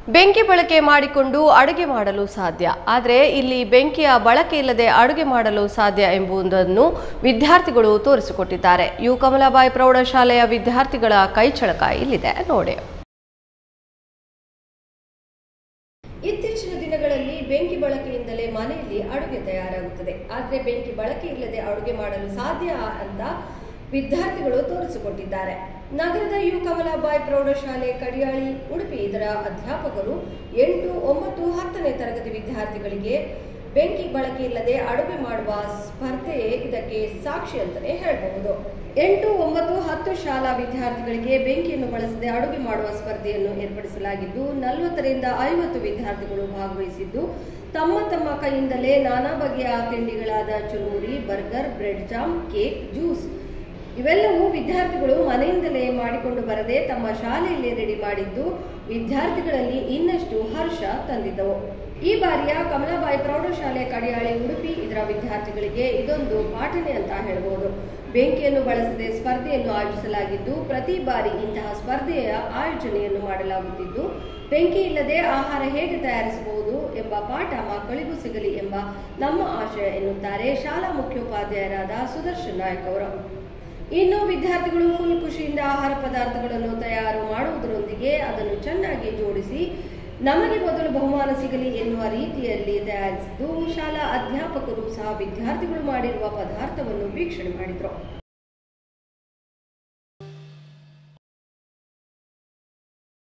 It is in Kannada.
ಬೆಂಕಿ ಬಳಕೆ ಮಾಡಿಕೊಂಡು ಅಡುಗೆ ಮಾಡಲು ಸಾಧ್ಯ ಆದರೆ ಇಲ್ಲಿ ಬೆಂಕಿಯ ಬಳಕೆ ಇಲ್ಲದೆ ಅಡುಗೆ ಮಾಡಲು ಸಾಧ್ಯ ಎಂಬುದನ್ನು ವಿದ್ಯಾರ್ಥಿಗಳು ತೋರಿಸಿಕೊಟ್ಟಿದ್ದಾರೆ ಯು ಕಮಲಾಬಾಯಿ ಪ್ರೌಢಶಾಲೆಯ ವಿದ್ಯಾರ್ಥಿಗಳ ಕೈಚಳಕ ಇಲ್ಲಿದೆ ನೋಡಿ ಇತ್ತೀಚಿನ ದಿನಗಳಲ್ಲಿ ಬೆಂಕಿ ಬಳಕೆಯಿಂದಲೇ ಮನೆಯಲ್ಲಿ ಅಡುಗೆ ತಯಾರಾಗುತ್ತದೆ ಆದರೆ ಬೆಂಕಿ ಬಳಕೆ ಇಲ್ಲದೆ ಅಡುಗೆ ಮಾಡಲು ಸಾಧ್ಯ ಅಂತ ವಿದ್ಯಾರ್ಥಿಗಳು ತೋರಿಸಿಕೊಟ್ಟಿದ್ದಾರೆ ನಗರದ ಯು ಕಮಲಾಬಾಯಿ ಪ್ರೌಢಶಾಲೆ ಕಡಿಯಾಳಿ ಉಡುಪಿ ಇದರ ಅಧ್ಯಾಪಕರು ಎಂಟು ಒಂಬತ್ತು ಹತ್ತನೇ ತರಗತಿ ವಿದ್ಯಾರ್ಥಿಗಳಿಗೆ ಬೆಂಕಿ ಬಳಕೆ ಇಲ್ಲದೆ ಅಡುಗೆ ಮಾಡುವ ಸ್ಪರ್ಧೆ ಇದಕ್ಕೆ ಸಾಕ್ಷಿ ಅಂತಲೇ ಹೇಳಬಹುದು ಎಂಟು ಒಂಬತ್ತು ಹತ್ತು ಶಾಲಾ ವಿದ್ಯಾರ್ಥಿಗಳಿಗೆ ಬೆಂಕಿಯನ್ನು ಬಳಸದೆ ಅಡುಗೆ ಮಾಡುವ ಸ್ಪರ್ಧೆಯನ್ನು ಏರ್ಪಡಿಸಲಾಗಿದ್ದು ನಲವತ್ತರಿಂದ ಐವತ್ತು ವಿದ್ಯಾರ್ಥಿಗಳು ಭಾಗವಹಿಸಿದ್ದು ತಮ್ಮ ತಮ್ಮ ಕೈಯಿಂದಲೇ ನಾನಾ ಬಗೆಯ ತಿಂಡಿಗಳಾದ ಚುರುಮುರಿ burger bread jam cake juice ಇವೆಲ್ಲವೂ ವಿದ್ಯಾರ್ಥಿಗಳು ಮನೆಯಿಂದಲೇ ಮಾಡಿಕೊಂಡು ಬರದೆ ತಮ್ಮ ಶಾಲೆಯಲ್ಲಿ ರೆಡಿ ಮಾಡಿದ್ದು ವಿದ್ಯಾರ್ಥಿಗಳಲ್ಲಿ ಇನ್ನಷ್ಟು ಹರ್ಷ ತಂದಿದ್ದವು ಈ ಬಾರಿಯ ಕಮಲಾಬಾಯಿ ಪ್ರೌಢಶಾಲೆ ಕಡಿಯಾಳಿ ಉಡುಪಿ ಇದರ ವಿದ್ಯಾರ್ಥಿಗಳಿಗೆ ಇದೊಂದು ಪಾಠನೆ ಅಂತ ಹೇಳಬಹುದು ಬೆಂಕಿಯನ್ನು ಬಳಸದೆ ಸ್ಪರ್ಧೆಯನ್ನು ಆಯೋಜಿಸಲಾಗಿದ್ದು ಪ್ರತಿ ಬಾರಿ ಇಂತಹ ಸ್ಪರ್ಧೆಯ ಆಯೋಜನೆಯನ್ನು ಮಾಡಲಾಗುತ್ತಿದ್ದು ಬೆಂಕಿ ಇಲ್ಲದೆ ಆಹಾರ ಹೇಗೆ ತಯಾರಿಸಬಹುದು ಎಂಬ ಪಾಠ ಮಕ್ಕಳಿಗೂ ಸಿಗಲಿ ಎಂಬ ನಮ್ಮ ಆಶಯ ಎನ್ನುತ್ತಾರೆ ಶಾಲಾ ಮುಖ್ಯೋಪಾಧ್ಯಾಯರಾದ ಸುದರ್ಶನ್ ನಾಯಕ್ ಅವರು ಇನ್ನು ವಿದ್ಯಾರ್ಥಿಗಳು ಫುಲ್ ಖುಷಿಯಿಂದ ಆಹಾರ ಪದಾರ್ಥಗಳನ್ನು ತಯಾರು ಮಾಡುವುದರೊಂದಿಗೆ ಅದನ್ನು ಚೆನ್ನಾಗಿ ಜೋಡಿಸಿ ನಮಗೆ ಮೊದಲು ಬಹುಮಾನ ಸಿಗಲಿ ಎನ್ನುವ ರೀತಿಯಲ್ಲಿ ತಯಾರಿಸಿದ್ದು ಶಾಲಾ ಅಧ್ಯಾಪಕರು ಸಹ ವಿದ್ಯಾರ್ಥಿಗಳು ಮಾಡಿರುವ ಪದಾರ್ಥವನ್ನು ವೀಕ್ಷಣೆ ಮಾಡಿದರು